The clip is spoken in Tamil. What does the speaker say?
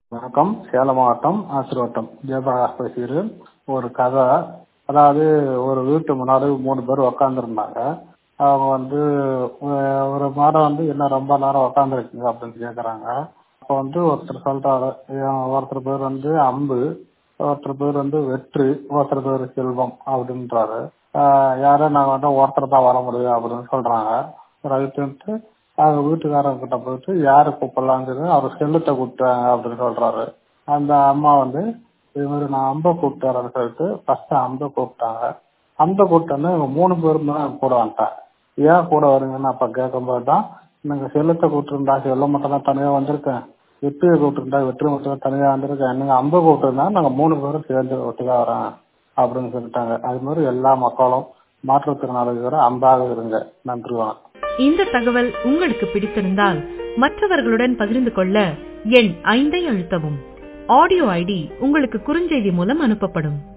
வணக்கம் சேலம் மாவட்டம் ஆசிர்வட்டம் ஜெயபிரகாஷ் பேசுகிறேன் ஒரு கதை அதாவது ஒரு வீட்டு முன்னாடி மூணு பேர் உக்காந்துருந்தாங்க அவங்க வந்து அஹ், ஒரு மாடம் வந்து என்ன ரொம்ப நேரம் உக்காந்துருக்கீங்க அப்படின்னு கேட்குறாங்க அப்போ வந்து ஒருத்தர் சொல்றாரு "ஏன் ஒருத்தர் பேர் வந்து அம்பு ஒருத்தர் பேர் வந்து வெற்றி ஒருத்தர் பேர் செல்வம் அப்படின்றாரு ஆஹ் யாரும் நாங்கள் வந்து ஒருத்தர் தான் வர முடியும் அப்படின்னு சொல்றாங்க ரைட்டுன்ட்டு அவங்க வீட்டுக்காரங்க கிட்ட போயிட்டு யாரு கூப்பிடலாங்கிறது அவர் செல்லத்தை கூப்பிட்டாங்க அப்படின்னு சொல்றாரு அந்த அம்மா வந்து இது மாதிரி நான் அம்பை கூப்பிட்டு வரேன்னு சொல்லிட்டு ஃபர்ஸ்ட் அம்பை கூப்பிட்டாங்க அம்பை கூப்பிட்டோன்னே இவங்க மூணு பேருமே கூட வந்துட்டாங்க ஏன் கூட வருங்கன்னு அப்ப கேட்கும்போது தான் நீங்க செல்லத்தை கூப்பிட்டுருந்தா செல்லம் மட்டும் தான் தனியா வந்திருக்கேன் வெற்றியை கூப்பிட்டுருந்தா வெற்றி மட்டும் தான் தனியா வந்திருக்கேன் நீங்க அம்பை கூப்பிட்டுருந்தா நாங்க மூணு பேரும் சேர்ந்து ஒட்டுக்கா வரேன் அப்படின்னு சொல்லிட்டாங்க அது மாதிரி எல்லா மக்களும் மாற்றுத்திறனாளிகளும் அம்பாக இருங்க நன்றி வணக்கம் இந்த தகவல் உங்களுக்கு பிடித்திருந்தால் மற்றவர்களுடன் பகிர்ந்து கொள்ள எண் ஐந்தை அழுத்தவும் ஆடியோ ஐடி உங்களுக்கு குறுஞ்செய்தி மூலம் அனுப்பப்படும்